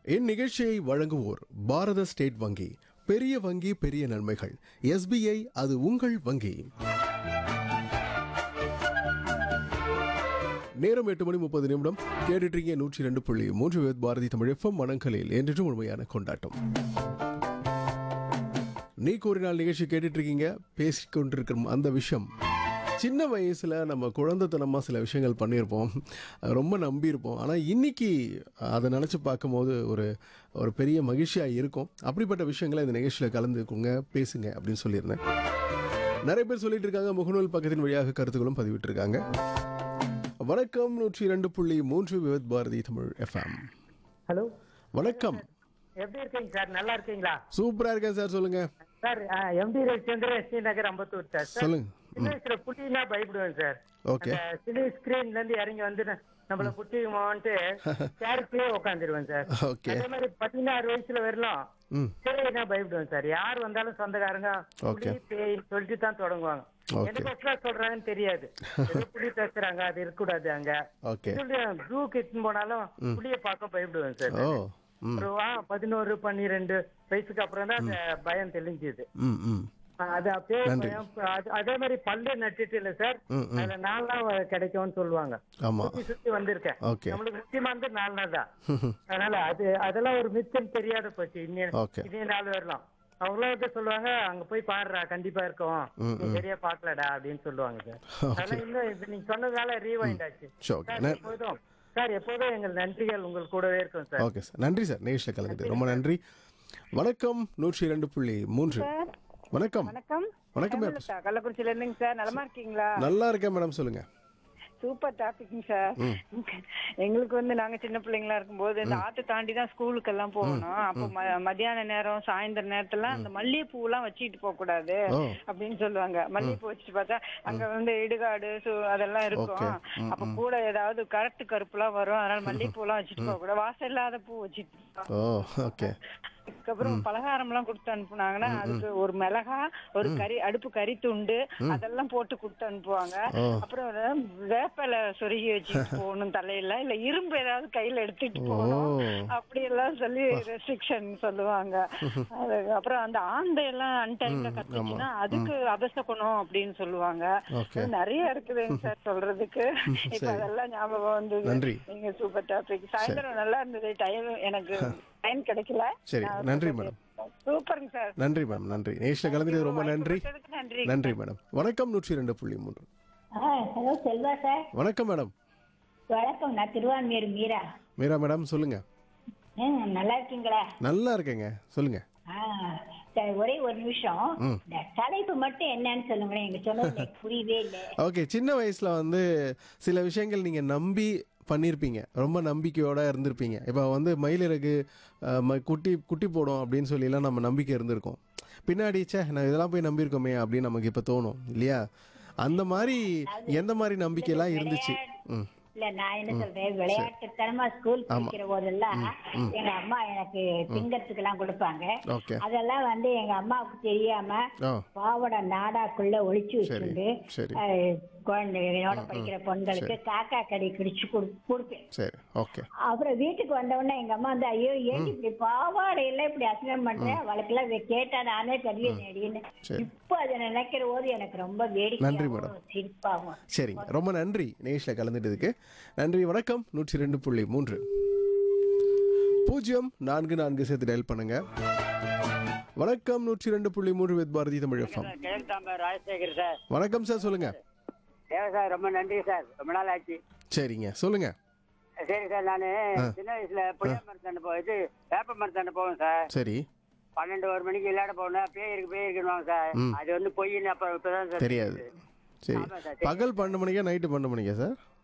இந்நிகழ்ச்சியை வழங்குவோர் பாரத ஸ்டேட் வங்கி பெரிய வங்கி பெரிய நன்மைகள் எஸ்பிஐ அது உங்கள் வங்கி நேரம் எட்டு மணி முப்பது நிமிடம் கேட்டுட்டீங்க நூற்றி ரெண்டு புள்ளி மூன்று வேத் பாரதி தமிழ் எஃப்எம் மணங்கலில் என்றும் முழுமையான கொண்டாட்டம் நீ கூறினால் நிகழ்ச்சி கேட்டுட்டு இருக்கீங்க பேசிக்கொண்டிருக்கிற அந்த விஷயம் சின்ன வயசில் நம்ம குழந்தைத்தனமாக சில விஷயங்கள் பண்ணியிருப்போம் ரொம்ப நம்பியிருப்போம் ஆனால் இன்னைக்கு அதை நினச்சி பார்க்கும்போது ஒரு ஒரு பெரிய மகிழ்ச்சியாக இருக்கும் அப்படிப்பட்ட விஷயங்களை இந்த நிகழ்ச்சியில் கலந்துக்குங்க பேசுங்க அப்படின்னு சொல்லியிருந்தேன் நிறைய பேர் சொல்லிட்டு இருக்காங்க முகநூல் பக்கத்தின் வழியாக கருத்துக்களும் பதிவிட்டிருக்காங்க வணக்கம் நூற்றி இரண்டு புள்ளி மூன்று விவத் பாரதி தமிழ் எஃப்எம் ஹலோ வணக்கம் எப்படி இருக்கீங்க சார் நல்லா இருக்கீங்களா சூப்பராக இருக்கேன் சார் சொல்லுங்க sir MD Ravichandran Srinagar Ambattur sir sir சொல்லுங்க சின்ன வயசுல புட்டினா பயப்படுவேன் சார் ஓகே அந்த சின்ன ஸ்கிரீன்ல இருந்து இறங்கி வந்து ந- நம்மள புட்டிக்குமோன்ட்டு சேருக்குள்ளே உட்காந்துருவேன் சார் ஓகே அதே மாதிரி பதினாறு வயசுல வரலாம் ம் சிறைனா பயப்படுவேன் சார் யார் வந்தாலும் சொந்தக்காரங்க Okay. புலி பேய் சொல்லிட்டு தான் தொடங்குவாங்க Okay. எந்த பஸ்ல சொல்றாங்கன்னு தெரியாது ஏதோ புலி பேசுறாங்க அது இருக்கக்கூடாது அங்க ஓகே ஜூ கிட்னு போனாலும் புலிய பார்க்க பயப்படுவேன் சார் ஓ ம் ஒரு வா பதினோரு பன்னிரெண்டு வயசுக்கு அப்புறம் தான் அந்த பயம் தெளிஞ்சுது ம் ம் அது அப்படியே நன்றி. பயம் அது- அதே மாதிரி பல்லு நட்டுட்டு இல்ல சார் ம் ம் அதுல நாலு நாள் கிடைக்கும்னு சொல்லுவாங்க ஆமாம் சுத்தி சுத்தி வந்திருக்கேன் ஓகே நம்மளுக்கு முக்கியமா வந்து நாலு நாள் தான் அதனால அது அதெல்லாம் ஒரு மிச்சம் தெரியாத போச்சு இன்னும் ஓகே இதே நாள் வரலாம் அவங்களும் வந்து சொல்லுவாங்க அங்க போய் பாடுறா கண்டிப்பா இருக்கும் ம், நீ சரியா பாக்கலடா அப்படின்னு சொல்லுவாங்க சார் ஓகே அதனால இன்னும் இது நீங்க சொன்னதால ரீவைண்ட் ஆச்சு சரி ஓகே சார் எப்போதும் சார் எப்போதும் எங்கள் நன்றிகள் உங்கள் கூடவே இருக்கும் சார் ஓகே சார் நன்றி சார் நிகழ்ச்சியில் கலந்துட்டு ரொம்ப நன்றி வணக்கம் நூற்றி இரண்டு புள்ளி மூன்று வணக்கம் வணக்கம் வணக்கம் மேடம் ஹேமலதா, கள்ளக்குறிச்சியில இருந்துங்க சார் நலமா இருக்கீங்களா நல்லா இருக்கேன் மேடம் சொல்லுங்க சூப்பர் டாபிக்ங்க சார் எங்களுக்கு வந்து நாங்க சின்ன பிள்ளைங்களா இருக்கும்போது இந்த ஆத்து தாண்டி தான் ஸ்கூலுக்கு எல்லாம் போகணும் அப்போ ம- மத்தியான நேரம் சாயந்தர நேரத்துல அந்த மல்லிகைப்பூ எல்லாம் வச்சுட்டு போக கூடாது ஓ அப்படின்னு சொல்லுவாங்க மல்லிகைப்பூ வச்சுட்டு பார்த்தா அங்க வந்து இடுகாடு சு- அதெல்லாம் இருக்கும் அப்ப கூட ஏதாவது கரட்டு கருப்பு எல்லாம் வரும் அதனால மல்லிகைப்பூ எல்லாம் வச்சுட்டு போக கூடாது வாசம் இல்லாத பூ வச்சுட்டு போ. ஓ ஓகே அதுக்கப்புறம் பலகாரம் எல்லாம் கொடுத்து அனுப்புனாங்கன்னா அதுக்கு ஒரு மிளகா ஒரு கறி அடுப்பு கறி துண்டு அதெல்லாம் போட்டு கொடுத்து அனுப்புவாங்க ஓ அப்புறம் ஒரு வேப்பிலை சொருகி வச்சுட்டு போகணும் தலையில இல்ல இரும்பு ஏதாவது கையில எடுத்துட்டு போகணும் ஓ அப்படி எல்லாம் சொல்லி ரெஸ்ட்ரிக்ஷன் சொல்லுவாங்க அது அப்புறம் அந்த ஆந்தை எல்லாம் அன்டைம்ல கத்துச்சுன்னா அதுக்கு அபசகுணம் அப்படின்னு சொல்லுவாங்க ஓகே அது நிறைய இருக்குதுங்க சார் சொல்றதுக்கு இப்ப அதெல்லாம் ஞாபகம் வந்தது நன்றி. நீங்க சூப்பர் டாபிக் சாயந்தரம் நல்லா இருந்தது டைம் எனக்கு டைம் கிடைக்கல சரி நான் நன்றி ரொம்ப மேடம் சூப்பருங்க சார் நன்றி மேம் நன்றி நிகழ்ச்சியில் கலந்துட்டு ரொம்ப நன்றி கொடுத்ததுக்கு நன்றி நன்றி மேடம் வணக்கம் நூற்றி இரண்டு புள்ளி மூன்று ஆ ஹலோ செல்வா சார் வணக்கம் மேடம் வணக்கம் நான் திருவான்மியூர் மீரா மீரா மேடம் சொல்லுங்க ஆ, நல்லா இருக்கீங்களா நல்லா இருக்கேங்க சொல்லுங்க ஆ சரி, ஒரே ஒரு நிமிஷம் ம். இந்த தலைப்பு மட்டும் என்னன்னு சொல்லுங்களேன் எங்க சொன்னது எனக்கு புரியவே இல்லை ஓகே சின்ன வயசுல வந்து சில விஷயங்கள் நீங்க நம்பி பண்ணியிருப்பீங்க ரொம்ப நம்பிக்கையோட இருந்திருப்பீங்க இப்போ வந்து மயிலிறகு அஹ், ம- குட்டி குட்டி போடும் அப்படின்னு சொல்லிலாம் நம்ம நம்பிக்கை இருந்திருக்கோம் பின்னாடி ச்சே நான் இதெல்லாம் போய் நம்பியிருக்கோமே அப்படின்னு நமக்கு இப்போ தோணும் இல்லையா அந்த மாதிரி எந்த மாதிரி நம்பிக்கையெல்லாம் இருந்துச்சு ம் இல்ல நான் என்ன சொல்றேன் விளையாட்டுத்தனமா ஸ்கூல் படிக்கிற போதெல்லாம் எங்க அம்மா எனக்கு திங்கறதுக்கு எல்லாம் கொடுப்பாங்க ஓகே அதெல்லாம் வந்து எங்க அம்மாவுக்கு தெரியாம ஆ பாவட நாடாக்குள்ள ஒளிச்சு சரி வச்சுட்டு சரி அஹ், குழந்தைகளோட படிக்கிற பொண்களுக்கு காக்கா கடி கிடிச்சு கொடு- கொடுப்பேன் சரி ஓகே அப்புறம் வீட்டுக்கு வந்த உடனே எங்க அம்மா வந்து ஐயோ ஏன் இப்படி பாவாடையெல்லாம் இப்படி அசிங்கம் பண்றேன் அவளுக்கெல்லாம் இதை கேட்டா நானே தெரிய நேடின்னு சரி. இப்போ அதை நினைக்கிற போது எனக்கு ரொம்ப நன்றி வேடிக்கையாகவும் மேடம். சிரிப்பாகும் சரிங்க ரொம்ப நன்றி நிகழ்ச்சியில் கலந்துட்டதுக்கு நன்றி வணக்கம் நூற்றி ரெண்டு புள்ளி மூன்று பூஜ்ஜியம் நான்கு நான்கு சேர்த்து டயல் பண்ணுங்க வணக்கம் நூற்றி ரெண்டு புள்ளி மூன்று வித் பாரதி தமிழ் எஃப்எம் கிழக்காம்பர் ராஜசேகர் சார் வணக்கம் சார் சொல்லுங்க ஏன் சார் ரொம்ப நன்றி சார் ரொம்ப நாள் ஆச்சு சரிங்க சொல்லுங்க சரி சார் நானு சின்ன வயசுல புளிய மரத்தாண்ட போ இது வேப்ப மரத்தாண்ட போவேன் சார் சரி பன்னெண்டு ஒரு மணிக்கு விளையாட போனேன் பேய் இருக்கு பேய் இருக்குன்னு சார் அது வந்து பொய்ன்னு அப்ப இப்பதான் சார் தெரியாது சரி ஆமா சார், பகல் பன்னெண்டு மணிக்கா நைட்டு பன்னெண்டு மணிக்கா சார்